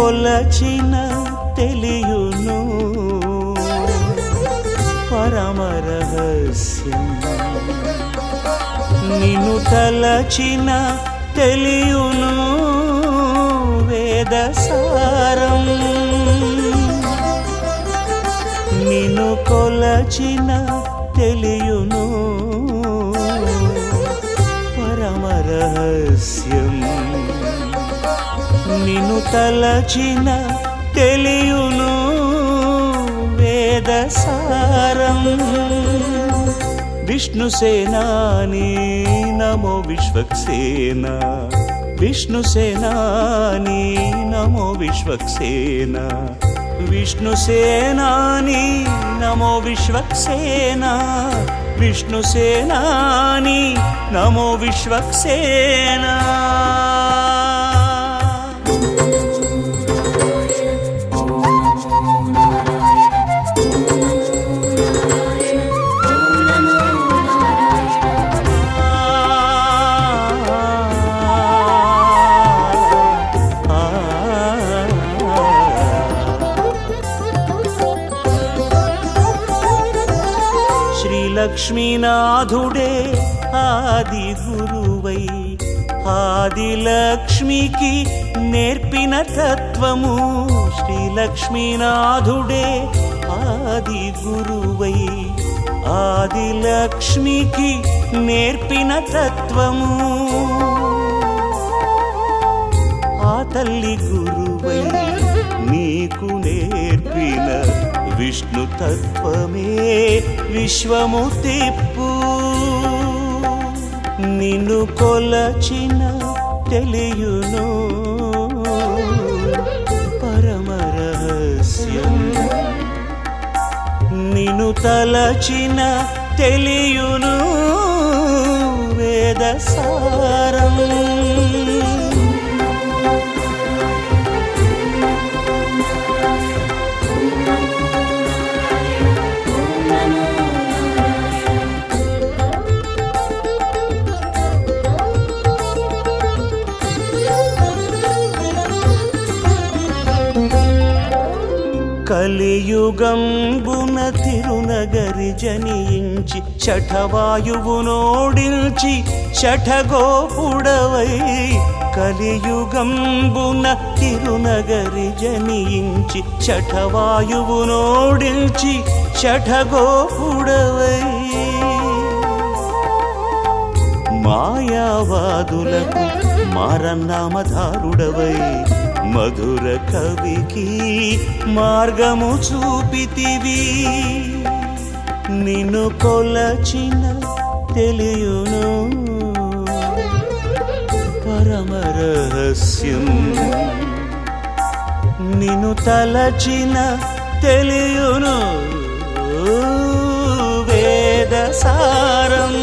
కొలచిన తెలియును పరమ రహస్యం నిన్ను తలచిన తెలియును వేదసారం నిన్ను కొలచిన తెలియును పరమ రహస్యం నిన్ను తలచిన తెలియును వేదసారం విష్ణు సేనాని నమో విశ్వక్సేన విష్ణు సేనాని నమో విశ్వక్సేన విష్ణు సేనాని నమో విశ్వక్సేన విష్ణు సేనాని నమో విశ్వక్సేన శ్రీ లక్ష్మీనాథుడే ఆది గురువై ఆది లక్ష్మికి నేర్పిన తత్వము శ్రీ లక్ష్మీనాథుడే ఆది గురువై ఆది లక్ష్మికి నేర్పిన తత్వము ఆ తల్లి గురువై నీకు నేర్పిన విష్ణు తత్వమే విశ్వము తిప్పు నిన్ను కొలచిన తెలియును పరమ రహస్యం నిన్ను తలచిన తెలియును వేదసారం కలియుగంబున తిరునగరి జనించి చఠవాయువునోడిల్చి చఠగోపుడవై కలియుగంబున తిరునగరి జనించి చఠవాయువునోడిల్చి చఠగోపుడవై మాయావాదులకు మారన్నామధారుడవై మధుర కవికి మార్గము చూపితివి నిన్ను కొలచిన తెలియును పరమ రహస్యం నిన్ను తలచిన తెలియును వేదసారం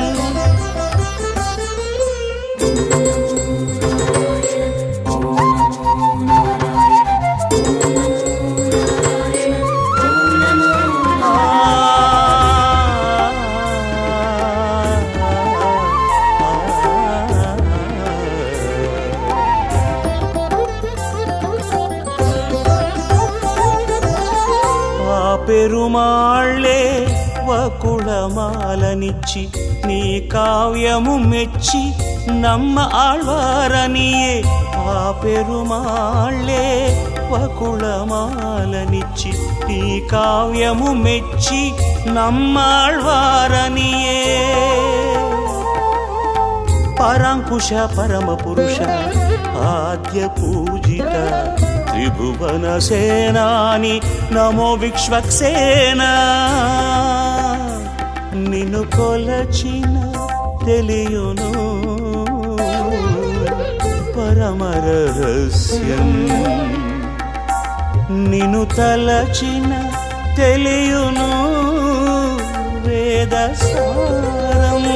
ఆ పెరుమాళ్ళే వకుళమాలనిచ్చి నీ కావ్యము మెచ్చి నమ్మ ఆళ్వారనియే ఆ పెరుమాళ్ళే వకుళమాలనిచ్చి నీ కావ్యము మెచ్చి నమ్మాళ్వారనియే పరాంకుశ పరమ పురుష ఆద్య పూజిత త్రిభువన సేనాని నమో విశ్వక్సేన నిన్ను కొలచిన తెలియును పరమ రహస్యం నిన్ను తలచిన తెలియును వేదసారం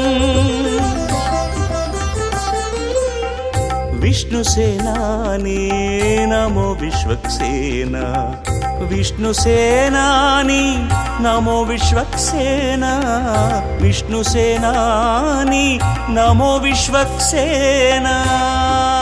విష్ణు సేనాని నమో విశ్వక్సేన విష్ణు సేనాని నమో విశ్వక్సేన విష్ణు సేనాని నమో విశ్వక్సేన